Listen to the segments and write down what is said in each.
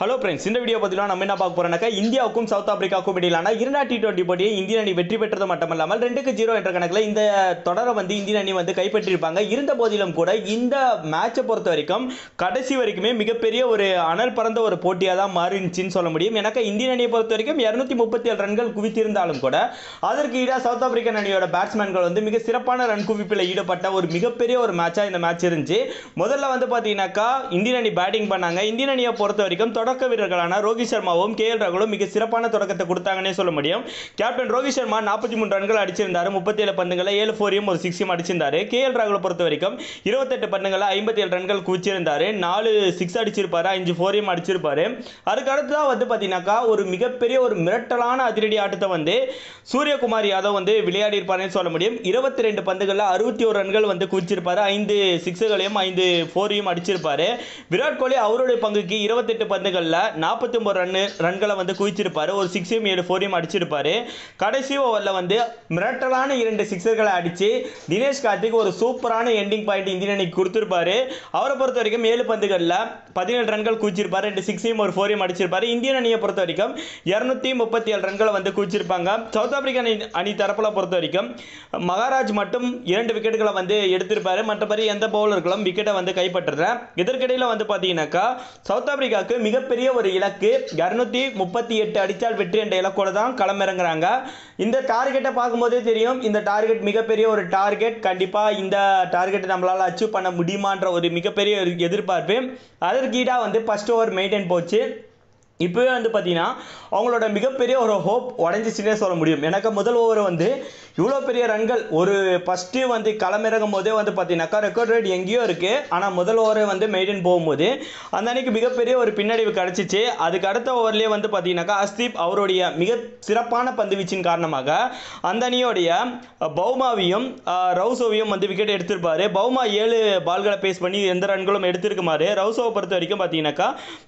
hello friends இந்த video பற்றிலாம் நம்ம என்ன பார்க்க போறோம்னாக்கா இந்தியாவுக்கும் சவுத் ஆப்பிரிக்காவுக்கும் இடையிலான இரண்டா டி டுவெண்ட்டி போட்டியை இந்திய அணி வெற்றி பெற்றது மட்டுமல்லாமல் ரெண்டுக்கு ஜீரோ என்ற கணக்கில் இந்த தொடரை வந்து இந்திய அணி வந்து கைப்பற்றியிருப்பாங்க இருந்த போதிலும் கூட இந்த மேட்சை பொறுத்த வரைக்கும் கடைசி வரைக்குமே மிகப்பெரிய ஒரு அனல் பறந்த ஒரு போட்டியாக தான் மாறிடுச்சுன்னு சொல்ல முடியும் எனக்கு இந்தியன் அணியை பொறுத்த வரைக்கும் இரநூத்தி முப்பத்தி ஏழு ரன்கள் குவித்திருந்தாலும் கூட அதற்கு ஈடாக சவுத் ஆப்பிரிக்கன் அணியோட பேட்ஸ்மேன்கள் வந்து மிக சிறப்பான ரன் குவிப்பில் ஈடுபட்ட ஒரு மிகப்பெரிய ஒரு மேட்சாக இந்த மேட்ச் இருந்துச்சு முதல்ல வந்து பார்த்தீங்கன்னாக்கா இந்தியன் அணி பேட்டிங் பண்ணாங்க இந்தியன் அணியை பொறுத்த வரைக்கும் தொடக்க வீரர்களான ரோஹித் சர்மாவும் கே எல் ராகுலும் மிக சிறப்பான தொடக்கத்தை கொடுத்தாங்கன்னே சொல்ல முடியும் கேப்டன் ரோஹித் சர்மா நாற்பத்தி மூணு ரன்கள் அடிச்சிருந்தாரு முப்பத்தி ஏழு பந்துகளை ஏழு ஃபோரையும் ஒரு சிக்ஸையும் அடிச்சிருந்தாரு கே எல் ராகுலை பொறுத்த வரைக்கும் இருபத்தெட்டு பந்துகளை ஐம்பத்தி ஏழு ரன்கள் குவிச்சிருந்தாரு நாலு சிக்ஸ் அடிச்சிருப்பாரு அஞ்சு ஃபோரையும் அடிச்சிருப்பாரு அதுக்கு அடுத்ததான் வந்து பார்த்தீங்கன்னாக்கா ஒரு மிகப்பெரிய ஒரு மிரட்டலான அதிரடி ஆட்டத்தை வந்து சூரியகுமார் யாதவ் வந்து விளையாடி இருப்பாருன்னு சொல்ல முடியும் இருபத்தி ரெண்டு பந்துகளில் அறுபத்தி ஒரு ரன்கள் வந்து குவிச்சிருப்பாரு ஐந்து சிக்ஸுகளையும் ஐந்து ஃபோரையும் அடிச்சிருப்பாரு விராட் கோலி அவருடைய பங்குக்கு இருபத்தெட்டு பந்துகளில் நாற்பத்தி ஒன்பது ரன்னு ரன்களை வந்து குவிச்சிருப்பாரு ஒரு சிக்ஸையும் ஏழு ஃபோரையும் அடிச்சிருப்பாரு கடைசி ஓவரில் வந்து மிரட்டலான இரண்டு சிக்ஸர்களை அடித்து தினேஷ் கார்த்திக் ஒரு சூப்பரான எண்டிங் பாயிண்ட் இந்தியன் அணிக்கு கொடுத்துருப்பாரு அவரை பொறுத்த வரைக்கும் ஏழு பந்துகளில் பதினேழு ரன்கள் குவிச்சிருப்பாரு ரெண்டு சிக்ஸையும் ஒரு ஃபோரையும் அடிச்சிருப்பாரு இந்தியன் அணியை பொறுத்த வரைக்கும் இரநூத்தி முப்பத்தி ஏழு ரன்களை வந்து குவிச்சிருப்பாங்க சவுத் ஆப்பிரிக்கா அணி அணி தரப்பில் பொறுத்த வரைக்கும் மகாராஜ் மட்டும் இரண்டு விக்கெட்டுகளை வந்து எடுத்திருப்பாரு மற்றபடி எந்த பவுலர்களும் விக்கெட்டை வந்து கைப்பற்றுற இதற்கிடையில் வந்து பார்த்தீங்கன்னாக்கா சவுத் ஆப்பிரிக்காவுக்கு மிகப்பெரிய ஒரு இலக்கு இரநூத்தி முப்பத்தி எட்டு அடித்தால் வெற்றி என்ற இலக்கோடு தான் களமிறங்குறாங்க இந்த டார்கெட்டை பார்க்கும்போதே தெரியும் இந்த டார்கெட் மிகப்பெரிய ஒரு டார்கெட் கண்டிப்பாக இந்த டார்கெட்டை நம்மளால் அச்சீவ் பண்ண முடியுமான்ற ஒரு மிகப்பெரிய ஒரு எதிர்பார்ப்பு அதற்கு ஈடாக வந்து ஃபர்ஸ்ட் ஓவர் மெயின்டைன் போச்சு இப்போவே வந்து பார்த்தீங்கன்னா அவங்களோட மிகப்பெரிய ஒரு ஹோப் உடஞ்சிச்சுன்னே சொல்ல முடியும் எனக்கு முதல் ஓவர் வந்து இவ்வளோ பெரிய ரன்கள் ஒரு ஃபஸ்ட்டு வந்து களமிறங்கும் போதே வந்து பார்த்தீங்கன்னாக்கா ரெக்கார்ட் ரேட் எங்கேயோ இருக்குது ஆனால் முதல் ஓவரே வந்து மெயின்டைன் போகும்போது அந்த அன்னைக்கு மிகப்பெரிய ஒரு பின்னடைவு கிடச்சிச்சு அதுக்கு அடுத்த ஓவர்லேயே வந்து பார்த்தீங்கன்னாக்கா அஸ்தீப் அவருடைய மிக சிறப்பான பந்து வீச்சின் காரணமாக அந்த அணியோடைய பௌமாவையும் ரவுசோவையும் வந்து விக்கெட் எடுத்திருப்பாரு பௌமா ஏழு பால்களை பேஸ் பண்ணி எந்த ரன்களும் எடுத்திருக்குமாறு ரவுசோவை பொறுத்த வரைக்கும் பார்த்தீங்கன்னாக்கா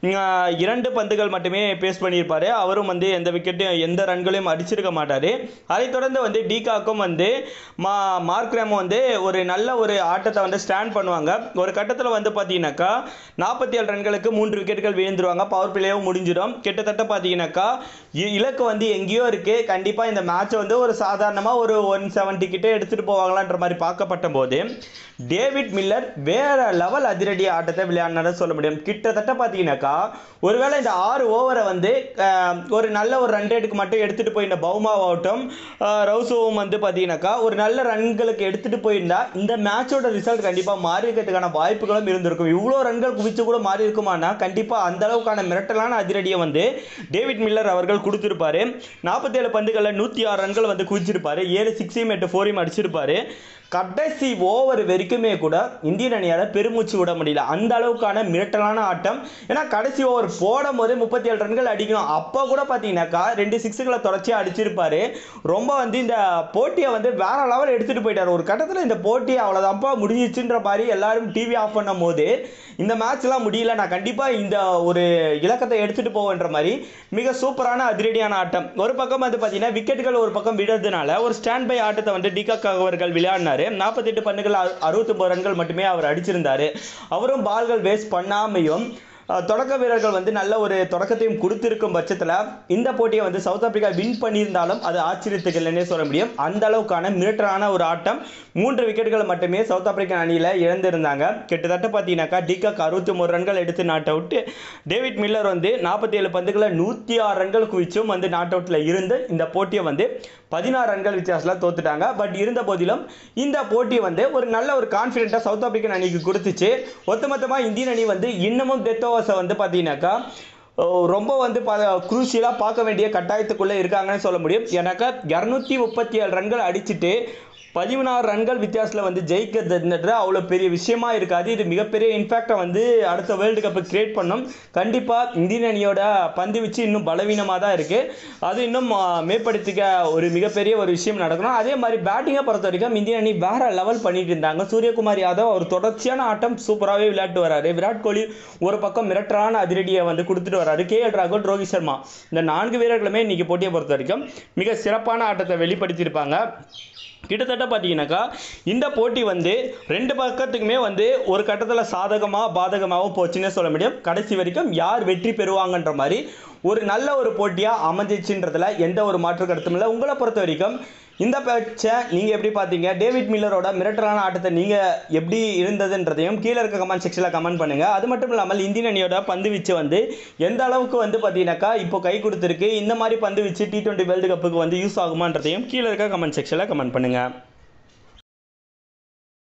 இரண்டு பந்துகள் மட்டுமே பேஸ் பண்ணியிருப்பாரு அவரும் வந்து எந்த விக்கெட்டும் எந்த ரன்களையும் அடிச்சிருக்க மாட்டார் அதைத் தொடர்ந்து வந்து டிகாக்கும் வந்து மா மார்க் ரேமோ வந்து ஒரு நல்ல ஒரு ஆட்டத்தை வந்து ஸ்டாண்ட் பண்ணுவாங்க ஒரு கட்டத்தில் வந்து பார்த்தீங்கன்னாக்கா நாற்பத்தி ஏழு ரன்களுக்கு மூன்று விக்கெட்டுகள் விழுந்துருவாங்க பவர் பிளேயும் முடிஞ்சிடும் கிட்டத்தட்ட பார்த்தீங்கன்னாக்கா இ- இலக்கு வந்து எங்கேயோ இருக்குது கண்டிப்பாக இந்த மேட்சை வந்து ஒரு சாதாரணமாக ஒரு ஒன் செவன்ட்டி கிட்டே எடுத்துகிட்டு போவாங்களான்ற மாதிரி பார்க்கப்பட்ட போது டேவிட் மில்லர் வேற லெவல் அதிரடி ஆட்டத்தை விளையாடினாரு சொல்ல முடியும் கிட்டத்தட்ட பார்த்தீங்கன்னாக்கா ஒருவேளை இந்த ஆறு ஓவரை வந்து அஹ், ஒரு நல்ல ஒரு ரன் ரேட்டுக்கு மட்டும் எடுத்துகிட்டு போயிருந்த பவுமாவாகட்டும் ரவுசோவும் வந்து பார்த்தீங்கன்னாக்கா ஒரு நல்ல ரன்களுக்கு எடுத்துகிட்டு போயிருந்தா இந்த மேட்சோட ரிசல்ட் கண்டிப்பாக மாறி இருக்கிறதுக்கான வாய்ப்புகளும் இருந்திருக்கும் இவ்வளோ ரன்கள் குவிச்சு கூட மாறி இருக்குமானா கண்டிப்பாக அந்த அளவுக்கான மிரட்டலான அதிரடியை வந்து டேவிட் மில்லர் அவர்கள் கொடுத்துருப்பாரு நாற்பத்தேழு பந்துகளில் நூற்றி ஆறு ரன்கள் வந்து குவிச்சிருப்பாரு ஏழு சிக்ஸையும் எட்டு ஃபோரையும் அடிச்சிருப்பாரு கடைசி ஓவர் வரைக்குமே கூட இந்தியன் அணியால் பெருமூச்சு விட முடியல அந்த அளவுக்கான மிரட்டலான ஆட்டம் ஏன்னா கடைசி ஓவர் போடும் போது முப்பத்தி ஏழு ரன்கள் அடிக்கணும் அப்போ கூட பார்த்தீங்கன்னாக்கா ரெண்டு சிக்ஸுகளை தொடர்ச்சியாக அடிச்சிருப்பாரு ரொம்ப வந்து இந்த போட்டியை வந்து வேற லெவல் எடுத்துகிட்டு போயிட்டார் ஒரு கட்டத்தில் இந்த போட்டி அவ்வளோதான்ப்பா முடிஞ்சிச்சுன்ற மாதிரி எல்லாரும் டிவி ஆஃப் பண்ணும் போது இந்த மேட்ச்லாம் முடியல நான் கண்டிப்பாக இந்த ஒரு இலக்கத்தை எடுத்துகிட்டு போவேன்ற மாதிரி மிக சூப்பரான அதிரடியான ஆட்டம் ஒரு பக்கம் வந்து பார்த்தீங்கன்னா விக்கெட்டுகள் ஒரு பக்கம் விடுறதுனால ஒரு ஸ்டாண்ட் பை ஆட்டத்தை வந்து டிகாக் அவர்கள் விளையாடினாரு நாற்பத்தெட்டு பந்துகள் அறுபத்தொம்பது ரன்கள் மட்டுமே அவர் அடிச்சிருந்தாரு அவரும் பால்கள் வேஸ்ட் பண்ணாமையும் அஹ், தொடக்க வீரர்கள் வந்து நல்ல ஒரு தொடக்கத்தையும் கொடுத்திருக்கும் பட்சத்தில் இந்த போட்டியை வந்து சவுத் ஆப்பிரிக்கா வின் பண்ணியிருந்தாலும் அது ஆச்சரியத்துக்கு இல்லைன்னே சொல்ல முடியும் அந்த அளவுக்கான மிரட்டலான ஒரு ஆட்டம் மூன்று விக்கெட்டுகள் மட்டுமே சவுத் ஆப்பிரிக்கன் அணியில் இழந்திருந்தாங்க கிட்டத்தட்ட பார்த்தீங்கன்னாக்கா டிகாக் அறுபத்தி மூணு ரன்கள் எடுத்து நாட் அவுட் டேவிட் மில்லர் வந்து நாற்பத்தி ஏழு பந்துகளை நூற்றி ஆறு ரன்கள் குவிச்சும் வந்து நாட் அவுட்டில் இருந்து இந்த போட்டியை வந்து பதினாறு ரன்கள் வித்தியாசத்தில் தோத்துட்டாங்க பட் இருந்த போதிலும் இந்த போட்டி வந்து ஒரு நல்ல ஒரு கான்ஃபிடென்ட்டாக சவுத் ஆப்பிரிக்கன் அணிக்கு கொடுத்துச்சு ஒட்டுமொத்தமாக இந்தியன் அணி வந்து இன்னமும் டெத் ஓவர்ஸை வந்து பார்த்தீங்கன்னாக்கா ஓ, ரொம்ப வந்து குரூசியலாக பார்க்க வேண்டிய கட்டாயத்துக்குள்ளே இருக்காங்கன்னு சொல்ல முடியும் எனக்கு இரநூத்தி முப்பத்தி ஏழு ரன்கள் அடிச்சுட்டு பதினாறு ரன்கள் வித்தியாசத்தில் வந்து ஜெயிக்கிறதுன்றது அவ்வளோ பெரிய விஷயமா இருக்காது இது மிகப்பெரிய இன்ஃபேக்டை வந்து அடுத்த வேர்ல்டு கப்பை கிரியேட் பண்ணும் கண்டிப்பாக இந்தியன் அணியோட பந்து வச்சு இன்னும் பலவீனமாக தான் இருக்குது அது இன்னும் ஆ, மேம்படுத்திக்க ஒரு மிகப்பெரிய ஒரு விஷயம் நடக்கணும் அதே மாதிரி பேட்டிங்கை பொறுத்த வரைக்கும் இந்தியன் அணி வேற லெவல் பண்ணிட்டு இருந்தாங்க சூரியகுமார் யாதவ் அவர் தொடர்ச்சியான ஆட்டம் சூப்பராகவே விளையாட்டு வராரு விராட் கோலி ஒரு பக்கம் மிரட்டலான அதிரடியை வந்து கொடுத்துட்டு வராரு கே எல் ராகுல் ரோஹித் சர்மா இந்த நான்கு வீரர்களுமே இன்னைக்கு போட்டியை பொறுத்த வரைக்கும் மிக சிறப்பான ஆட்டத்தை வெளிப்படுத்தியிருப்பாங்க கிட்டத்தட்ட பார்த்தீங்கன்னாக்கா இந்த போட்டி வந்து ரெண்டு பக்கத்துக்குமே வந்து ஒரு கட்டத்தில் சாதகமாக பாதகமாகவும் போச்சுன்னே சொல்ல முடியும் கடைசி வரைக்கும் யார் வெற்றி பெறுவாங்கன்ற மாதிரி ஒரு நல்ல ஒரு போட்டியாக அமைஞ்சிச்சுன்றதுல எந்த ஒரு மாற்று கருத்தும் இல்லை உங்களை பொறுத்த வரைக்கும் இந்த பேட்சை நீங்கள் எப்படி பார்த்தீங்க டேவிட் மில்லரோட மிரட்டலான ஆட்டத்தை நீங்கள் எப்படி இருந்ததுன்றதையும் கீழே இருக்க கமெண்ட் செக்ஷனில் கமெண்ட் பண்ணுங்கள் அது மட்டும் இல்லாமல் இந்தியன் அணியோட பந்து வீச்சு வந்து எந்த அளவுக்கு வந்து பார்த்தீங்கன்னாக்கா இப்போ கை கொடுத்துருக்கு இந்த மாதிரி பந்து வீச்சு டி டுவெண்ட்டி வேர்ல்டு கப்புக்கு வந்து யூஸ் ஆகுமான்றதையும் கீழே இருக்க கமெண்ட் செக்ஷனில் கமெண்ட் பண்ணுங்கள்